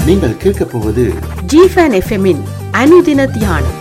நீங்கள் கேட்கப் போவது ஜிஃபன் எஃப்எம்மின் அனுதின தியானம்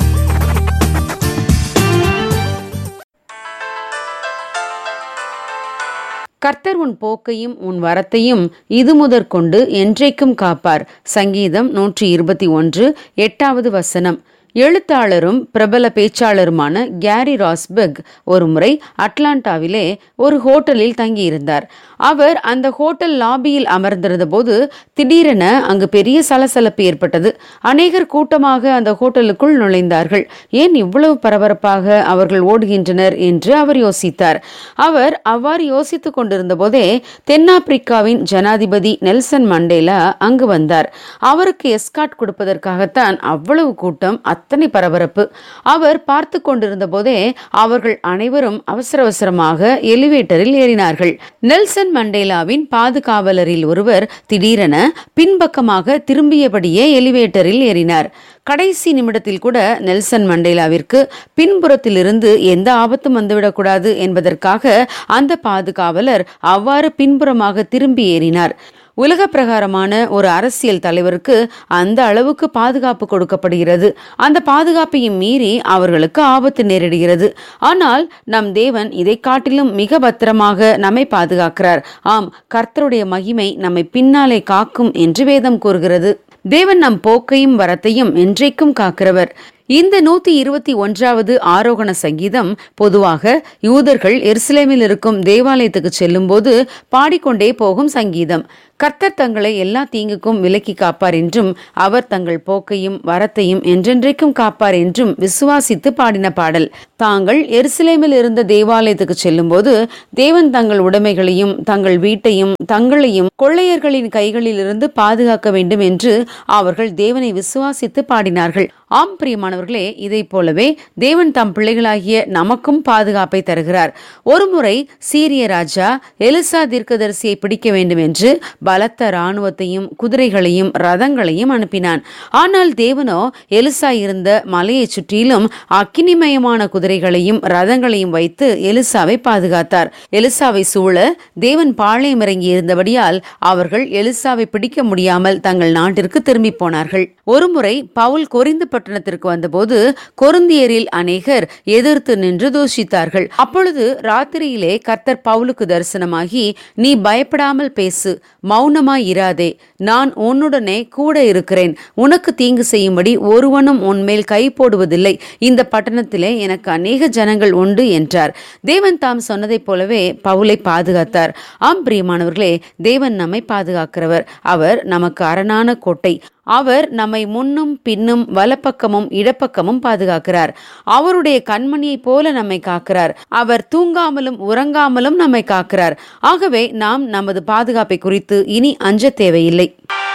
கர்த்தர் உன் போக்கையும் உன் வரத்தையும் இது முதற்கொண்டு என்றைக்கும் காப்பார் சங்கீதம் நூற்றி இருபத்தி ஒன்று எட்டாவது வசனம் எழுத்தாளரும் பிரபல பேச்சாளருமான கேரி ராஸ்பெக் ஒருமுறை அட்லாண்டாவிலே ஒரு ஹோட்டலில் தங்கியிருந்தார் அவர் அந்த ஹோட்டல் லாபியில் அமர்ந்திருந்த போது திடீரென அங்கு பெரிய சலசலப்பு ஏற்பட்டது அநேகர் கூட்டமாக அந்த ஹோட்டலுக்குள் நுழைந்தார்கள் ஏன் இவ்வளவு பரபரப்பாக அவர்கள் ஓடுகின்றனர் என்று அவர் யோசித்தார் அவர் அவ்வாறு யோசித்துக் கொண்டிருந்த போதே தென்னாப்பிரிக்காவின் ஜனாதிபதி நெல்சன் மண்டேலா அங்கு வந்தார் அவருக்கு எஸ்காட் கொடுப்பதற்காகத்தான் அவ்வளவு கூட்டம் அத்தனை பரபரப்பு அவர் பார்த்து கொண்டிருந்த போதே அவர்கள் அனைவரும் அவசர அவசரமாக எலிவேட்டரில் ஏறினார்கள் நெல்சன் மண்டேலாவின் பாதுகாவலரில் ஒருவர் திடீரென பின்பக்கமாக திரும்பியபடியே எலிவேட்டரில் ஏறினார் கடைசி நிமிடத்தில் கூட நெல்சன் மண்டேலாவிற்கு பின்புறத்திலிருந்து எந்த ஆபத்தும் வந்துவிடக்கூடாது என்பதற்காக அந்த பாதுகாவலர் அவ்வாறு பின்புறமாக திரும்பி ஏறினார் உலக பிரகாரமான ஒரு அரசியல் தலைவருக்கு அந்த அளவுக்கு பாதுகாப்பு கொடுக்கப்படுகிறது அந்த பாதுகாப்பையும் மீறி அவர்களுக்கு ஆபத்து நேரிடுகிறது ஆனால் நம் தேவன் இதை காட்டிலும் மிக பத்திரமாக நம்மை பாதுகாக்கிறார் ஆம் கர்த்தருடைய மகிமை நம்மை பின்னாலே காக்கும் என்று வேதம் கூறுகிறது தேவன் நம் போக்கையும் வரத்தையும் என்றைக்கும் காக்கிறவர் இந்த நூத்தி இருபத்தி ஒன்றாவது ஆரோகண சங்கீதம் பொதுவாக யூதர்கள் எருசலேமில் இருக்கும் தேவாலயத்துக்கு செல்லும்போது பாடிக்கொண்டே போகும் சங்கீதம் கர்த்தர் தங்களை எல்லா தீங்குக்கும் விலக்கி காப்பார் என்றும் அவர் தங்கள் போக்கையும் வரத்தையும் என்றென்றைக்கும் காப்பார் என்றும் விசுவாசித்து பாடின பாடல் தாங்கள் எருசலேமில் இருந்த தேவாலயத்துக்கு செல்லும்போது தேவன் தங்கள் உடைமைகளையும் தங்கள் வீட்டையும் தங்களையும் கொள்ளையர்களின் கைகளில் இருந்து பாதுகாக்க வேண்டும் என்று அவர்கள் தேவனை விசுவாசித்து பாடினார்கள் ஆம் பிரியமானவர்களே இதை போலவே தேவன் தம் பிள்ளைகளாகிய நமக்கும் பாதுகாப்பை தருகிறார் ஒருமுறை சீரிய ராஜா எலிசா தீர்க்கதரிசியை பிடிக்க வேண்டும் என்று பலத்த இராணுவத்தையும் குதிரைகளையும் ரதங்களையும் அனுப்பினான் ஆனால் தேவனோ எலிசா இருந்த மலையை சுற்றிலும் அக்கினிமயமான குதிரைகளையும் ரதங்களையும் வைத்து எலிசாவை பாதுகாத்தார் எலிசாவை சூழ தேவன் பாளையம் இறங்கி இருந்தபடியால் அவர்கள் எலிசாவை பிடிக்க முடியாமல் தங்கள் நாட்டிற்கு திரும்பி போனார்கள் ஒருமுறை பவுல் கொரிந்து பட்டணத்திற்கு வந்தபோது கொருந்தியரில் அநேகர் எதிர்த்து நின்று தூஷித்தார்கள் அப்பொழுது ராத்திரியிலே கர்த்தர் பவுலுக்கு தரிசனமாகி நீ பயப்படாமல் பேசு மௌனமாய் இராதே நான் உன்னுடனே கூட இருக்கிறேன் உனக்கு தீங்கு செய்யும்படி ஒருவனும் உன்மேல் கை போடுவதில்லை இந்த பட்டணத்திலே எனக்கு அநேக ஜனங்கள் உண்டு என்றார் தேவன் தாம் சொன்னதைப் போலவே பவுலை பாதுகாத்தார் ஆம் பிரியமானவர்களே தேவன் நம்மை பாதுகாக்கிறவர் அவர் நமக்கு அரணான கோட்டை அவர் நம்மை முன்னும் பின்னும் வலப்பக்கமும் இடப்பக்கமும் பாதுகாக்கிறார் அவருடைய கண்மணியைப் போல நம்மை காக்கிறார் அவர் தூங்காமலும் உறங்காமலும் நம்மை காக்கிறார் ஆகவே நாம் நமது பாதுகாப்பை குறித்து இனி அஞ்ச தேவையில்லை